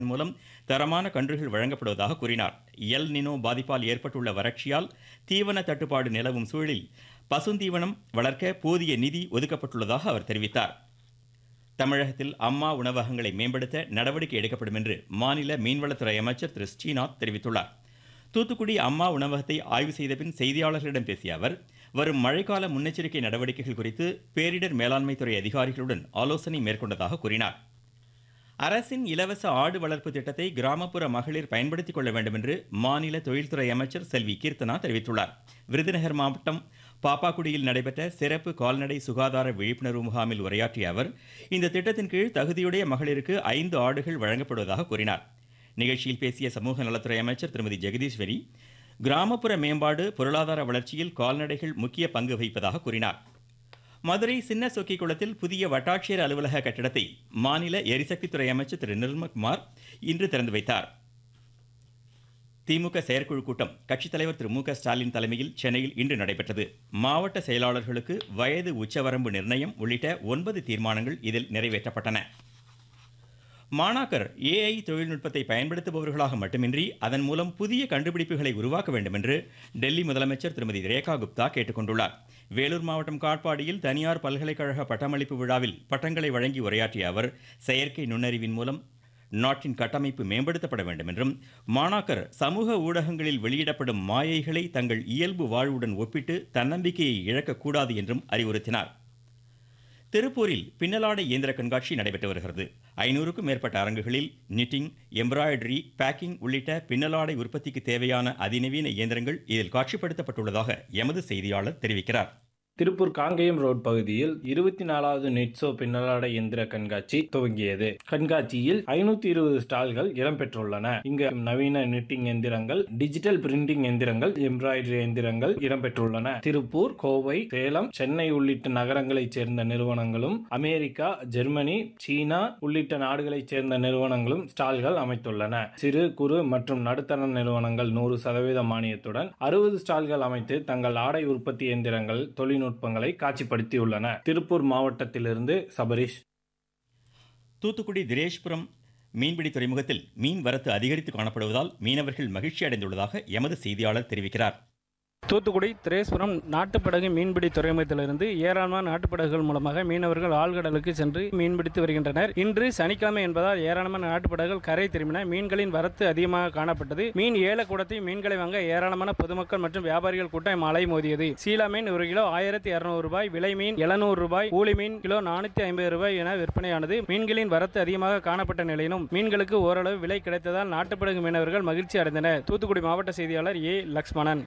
மூலம் தரமான கன்றுகள் வழங்கப்படுவதாக கூறினார் எல் நினோ பாதிப்பால் ஏற்பட்டுள்ள வறட்சியால் தீவன தட்டுப்பாடு நிலவும் சூழலில் பசுந்தீவனம் வளர்க்க போதிய நிதி ஒதுக்கப்பட்டுள்ளதாக அவர் தெரிவித்தார் தமிழகத்தில் அம்மா உணவகங்களை மேம்படுத்த நடவடிக்கை எடுக்கப்படும் என்று மாநில மீன்வளத்துறை அமைச்சர் திரு ஸ்ரீநாத் தெரிவித்துள்ளார் தூத்துக்குடி அம்மா உணவகத்தை ஆய்வு செய்த பின் செய்தியாளர்களிடம் பேசிய அவர் வரும் மழைக்கால முன்னெச்சரிக்கை நடவடிக்கைகள் குறித்து பேரிடர் மேலாண்மை துறை அதிகாரிகளுடன் ஆலோசனை மேற்கொண்டதாக கூறினார் அரசின் இலவச ஆடு வளர்ப்பு திட்டத்தை கிராமப்புற மகளிர் பயன்படுத்திக் கொள்ள வேண்டும் என்று மாநில தொழில்துறை அமைச்சர் செல்வி கீர்த்தனா தெரிவித்துள்ளார் விருதுநகர் மாவட்டம் பாப்பாக்குடியில் நடைபெற்ற சிறப்பு கால்நடை சுகாதார விழிப்புணர்வு முகாமில் உரையாற்றிய அவர் இந்த திட்டத்தின் கீழ் தகுதியுடைய மகளிருக்கு ஐந்து ஆடுகள் வழங்கப்படுவதாக கூறினார் நிகழ்ச்சியில் பேசிய சமூக நலத்துறை அமைச்சர் திருமதி ஜெகதீஸ்வரி கிராமப்புற மேம்பாடு பொருளாதார வளர்ச்சியில் கால்நடைகள் முக்கிய பங்கு வகிப்பதாக கூறினார் மதுரை சின்ன சொக்கி குளத்தில் புதிய வட்டாட்சியர் அலுவலக கட்டிடத்தை மாநில எரிசக்தித்துறை அமைச்சர் திரு நிர்மல்குமார் இன்று திறந்து வைத்தார் திமுக செயற்குழு கூட்டம் கட்சித் தலைவர் திரு மு க ஸ்டாலின் தலைமையில் சென்னையில் இன்று நடைபெற்றது மாவட்ட செயலாளர்களுக்கு வயது உச்சவரம்பு நிர்ணயம் உள்ளிட்ட ஒன்பது தீர்மானங்கள் இதில் நிறைவேற்றப்பட்டன மாணாக்கர் ஏஐ தொழில்நுட்பத்தை பயன்படுத்துபவர்களாக மட்டுமின்றி அதன் மூலம் புதிய கண்டுபிடிப்புகளை உருவாக்க வேண்டும் என்று டெல்லி முதலமைச்சர் திருமதி ரேகா குப்தா கேட்டுக்கொண்டுள்ளார் வேலூர் மாவட்டம் காட்பாடியில் தனியார் பல்கலைக்கழக பட்டமளிப்பு விழாவில் பட்டங்களை வழங்கி உரையாற்றிய அவர் செயற்கை நுண்ணறிவின் மூலம் நாட்டின் கட்டமைப்பு மேம்படுத்தப்பட வேண்டும் என்றும் மாணாக்கர் சமூக ஊடகங்களில் வெளியிடப்படும் மாயைகளை தங்கள் இயல்பு வாழ்வுடன் ஒப்பிட்டு தன்னம்பிக்கையை இழக்கக்கூடாது என்றும் அறிவுறுத்தினார் திருப்பூரில் பின்னலாடை இயந்திர கண்காட்சி நடைபெற்று வருகிறது ஐநூறுக்கும் மேற்பட்ட அரங்குகளில் நிட்டிங் எம்ப்ராய்டரி பேக்கிங் உள்ளிட்ட பின்னலாடை உற்பத்திக்கு தேவையான அதிநவீன இயந்திரங்கள் இதில் காட்சிப்படுத்தப்பட்டுள்ளதாக எமது செய்தியாளர் தெரிவிக்கிறார் திருப்பூர் காங்கேயம் ரோட் பகுதியில் இருபத்தி நாலாவது நெட்சோ பின்னலாடை எந்திர கண்காட்சி துவங்கியது கண்காட்சியில் ஐநூத்தி இருபது ஸ்டால்கள் இடம்பெற்றுள்ளன இங்கு நவீன நிட்டிங் எந்திரங்கள் டிஜிட்டல் பிரிண்டிங் எந்திரங்கள் எம்ப்ராய்டரி எந்திரங்கள் இடம்பெற்றுள்ளன திருப்பூர் கோவை சேலம் சென்னை உள்ளிட்ட நகரங்களைச் சேர்ந்த நிறுவனங்களும் அமெரிக்கா ஜெர்மனி சீனா உள்ளிட்ட நாடுகளைச் சேர்ந்த நிறுவனங்களும் ஸ்டால்கள் அமைத்துள்ளன சிறு குறு மற்றும் நடுத்தர நிறுவனங்கள் நூறு சதவீத மானியத்துடன் அறுபது ஸ்டால்கள் அமைத்து தங்கள் ஆடை உற்பத்தி எந்திரங்கள் தொழில்நுட்பங்களை காட்சிப்படுத்தியுள்ளன திருப்பூர் மாவட்டத்திலிருந்து சபரிஷ் தூத்துக்குடி திரேஷ்புரம் மீன்பிடி துறைமுகத்தில் மீன் வரத்து அதிகரித்து காணப்படுவதால் மீனவர்கள் மகிழ்ச்சி அடைந்துள்ளதாக எமது செய்தியாளர் தெரிவிக்கிறார் தூத்துக்குடி திரேஸ்புரம் நாட்டுப்படகு மீன்பிடி துறைமுகத்திலிருந்து ஏராளமான நாட்டுப்படகுகள் மூலமாக மீனவர்கள் ஆழ்கடலுக்கு சென்று மீன்பிடித்து வருகின்றனர் இன்று சனிக்கிழமை என்பதால் ஏராளமான நாட்டுப்படகுகள் கரை திரும்பின மீன்களின் வரத்து அதிகமாக காணப்பட்டது மீன் ஏலக்கூடத்தை மீன்களை வாங்க ஏராளமான பொதுமக்கள் மற்றும் வியாபாரிகள் கூட்டம் மழை மோதியது சீலா மீன் ஒரு கிலோ ஆயிரத்தி இருநூறு ரூபாய் விலை மீன் எழுநூறு ரூபாய் ஊளி மீன் கிலோ நானூத்தி ஐம்பது ரூபாய் என விற்பனையானது மீன்களின் வரத்து அதிகமாக காணப்பட்ட நிலையிலும் மீன்களுக்கு ஓரளவு விலை கிடைத்ததால் நாட்டுப்படகு மீனவர்கள் மகிழ்ச்சி அடைந்தனர் தூத்துக்குடி மாவட்ட செய்தியாளர் ஏ லக்ஷ்மணன்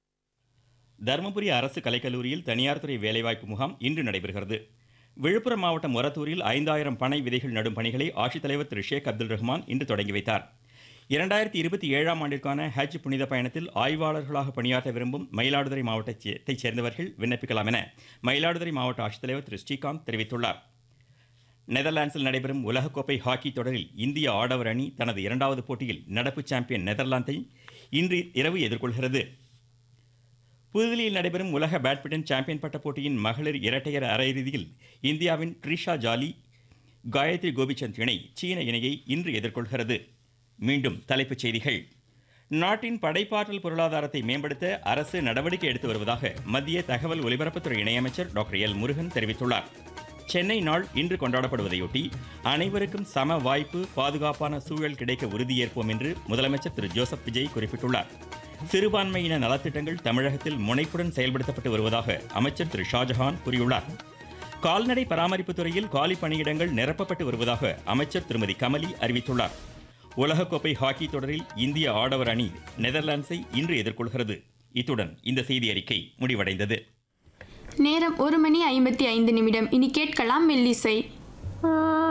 தருமபுரி அரசு கலைக்கல்லூரியில் தனியார் துறை வேலைவாய்ப்பு முகாம் இன்று நடைபெறுகிறது விழுப்புரம் மாவட்டம் ஒரத்தூரில் ஐந்தாயிரம் பனை விதைகள் நடும் பணிகளை ஆட்சித்தலைவர் திரு ஷேக் அப்துல் ரஹ்மான் இன்று தொடங்கி வைத்தார் இரண்டாயிரத்தி இருபத்தி ஏழாம் ஆண்டிற்கான ஹஜ் புனித பயணத்தில் ஆய்வாளர்களாக பணியாற்ற விரும்பும் மயிலாடுதுறை மாவட்டத்தைச் சேர்ந்தவர்கள் விண்ணப்பிக்கலாம் என மயிலாடுதுறை மாவட்ட ஆட்சித்தலைவர் திரு ஸ்ரீகாந்த் தெரிவித்துள்ளார் நெதர்லாண்ட்ஸில் நடைபெறும் உலகக்கோப்பை ஹாக்கி தொடரில் இந்திய ஆடவர் அணி தனது இரண்டாவது போட்டியில் நடப்பு சாம்பியன் நெதர்லாந்தை இன்று இரவு எதிர்கொள்கிறது புதுதில்லியில் நடைபெறும் உலக பேட்மிண்டன் சாம்பியன் பட்ட போட்டியின் மகளிர் இரட்டையர் அரையிறுதியில் இந்தியாவின் ட்ரிஷா ஜாலி காயத்ரி கோபிச்சந்த் இணை சீன இணையை இன்று எதிர்கொள்கிறது மீண்டும் தலைப்புச் செய்திகள் நாட்டின் படைப்பாற்றல் பொருளாதாரத்தை மேம்படுத்த அரசு நடவடிக்கை எடுத்து வருவதாக மத்திய தகவல் ஒலிபரப்புத்துறை இணையமைச்சர் டாக்டர் எல் முருகன் தெரிவித்துள்ளார் சென்னை நாள் இன்று கொண்டாடப்படுவதையொட்டி அனைவருக்கும் சம வாய்ப்பு பாதுகாப்பான சூழல் கிடைக்க உறுதியேற்போம் என்று முதலமைச்சர் திரு ஜோசப் விஜய் குறிப்பிட்டுள்ளார் சிறுபான்மையின நலத்திட்டங்கள் தமிழகத்தில் முனைப்புடன் செயல்படுத்தப்பட்டு வருவதாக அமைச்சர் திரு ஷாஜஹான் கூறியுள்ளார் கால்நடை பராமரிப்பு துறையில் காலி பணியிடங்கள் நிரப்பப்பட்டு வருவதாக அமைச்சர் திருமதி கமலி அறிவித்துள்ளார் உலகக்கோப்பை ஹாக்கி தொடரில் இந்திய ஆடவர் அணி நெதர்லாண்ட்ஸை இன்று எதிர்கொள்கிறது இத்துடன் இந்த செய்தி அறிக்கை முடிவடைந்தது நேரம் ஒரு மணி ஐம்பத்தி ஐந்து நிமிடம் இனி கேட்கலாம் மெல்லிசை